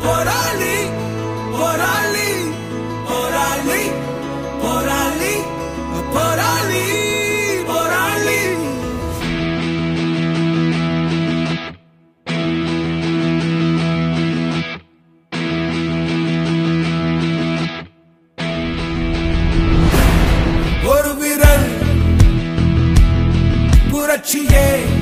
போராளி போராளி போராளி போராளி போராளி போராளி ஒரு விரல் புரட்சியே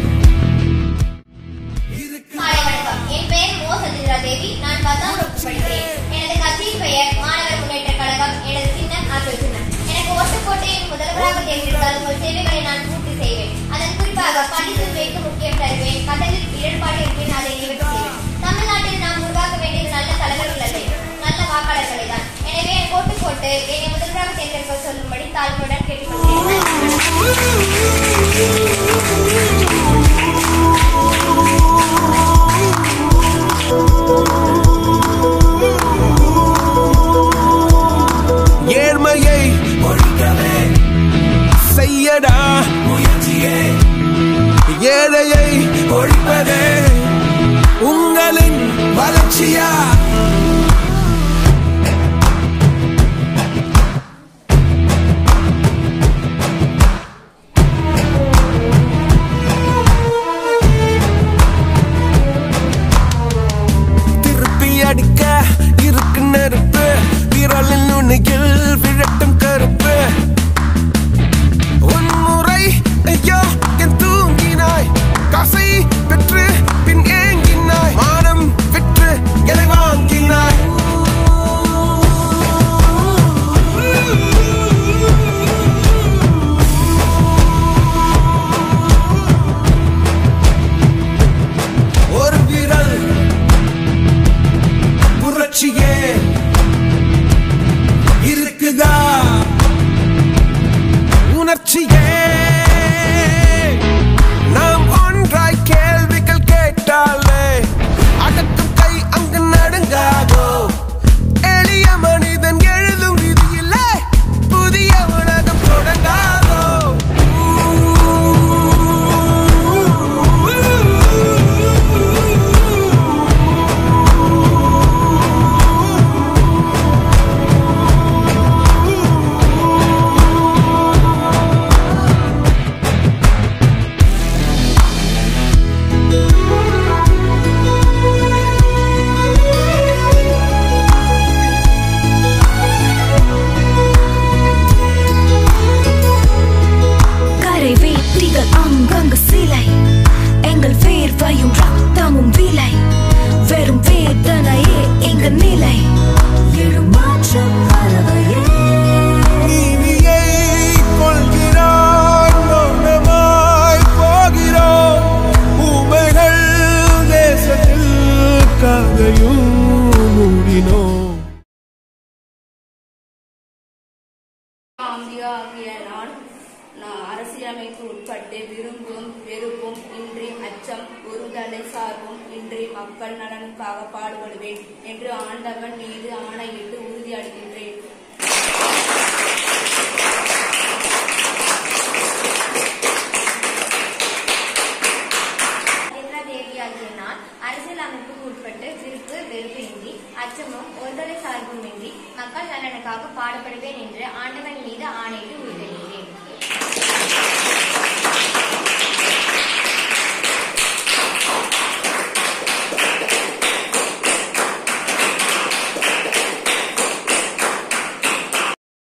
இருக்கு காலை வணக்கம் என் பெயர் மோ சந்திரா தேவி நான் பத்தாம் வகுப்பு படிக்கிறேன் எனது கட்சியின் பெயர் மாணவர் முன்னேற்ற கழகம் எனது சின்னம் ஆற்றல் சின்னம் எனக்கு ஓட்டு போட்டு என் முதல்வராக தேர்ந்தெடுத்தால் உங்கள் சேவைகளை நான் பூர்த்தி செய்வேன் அதன் குறிப்பாக பள்ளி சேவைக்கு முக்கியம் தருவேன் மதத்தில் இடர்பாடு இருப்பேன் அதை நிவர்த்தி செய்வேன் தமிழ்நாட்டில் நாம் உருவாக்க வேண்டியது நல்ல தலைவர்கள் அல்ல நல்ல வாக்காளர்களை தான் எனவே எனக்கு ஓட்டு போட்டு என்னை முதல்வராக தேர்ந்தெடுக்க சொல்லும்படி தாழ்மையுடன் கேட்டுக்கொள்கிறேன் ஏழ்மையை ஒழிக்கவே செய்யடா முயற்சியே ஏழையை ஒழிப்பதே உங்களின் வளர்ச்சியா திருப்பி அடிக்க இருக்கு நெருப்பு விரலில் நுனியில் விழட்டும் கருப்பு உன்முறை ஐயோ என் தூங்கினாய் காசை பெற்று பின் ஏங்கினாய் மானம் விற்று எதை வாங்கினாய் ஒரு விரல் புரட்சியே இருக்குதா உணர்ச்சியே நாம் ஒன்றாய் கேள்விகள் கேட்டாலே அடக்கும் கை அங்கு நடுங்காதோ எளிய மனிதன் எழுதும் விதியிலே புதிய உலகம் தொடங்காதோ கரை வேட்டிகள் அங்கங்கு சிலை எங்கள் வேர்வையும் ரத்தமும் விலை வெறும் வேதனையே எங்க நிலை எழும் மாற்றம் வரவையே நீதியை கொள்கிறான் மௌனமாய் போகிறோம் ஊமைகள் தேசத்தில் கதையும் மூடினோம் அம்பிகா ஆகிய நான் நான் அரசியலமைப்பு உட்பட்டு விரும்பும் வெறுப்பும் இன்றி அச்சம் ஒருதலை சார்பும் இன்றி மக்கள் நலனுக்காக பாடுபடுவேன் என்று ஆண்டவன் மீது ஆணையிட்டு உறுதியளிக்கின்றேன் சந்திரா தேவியாகிய நான் அரசியல் அமைப்புக்கு உட்பட்டு விருப்பு வெறுப்பின்றி அச்சமும் ஒருதலை சார்புமின்றி மக்கள் நலனுக்காக பாடுபடுவேன் என்று ஆண்டவன் மீது ஆணையிட்டு உறுதியளிக்கிறேன்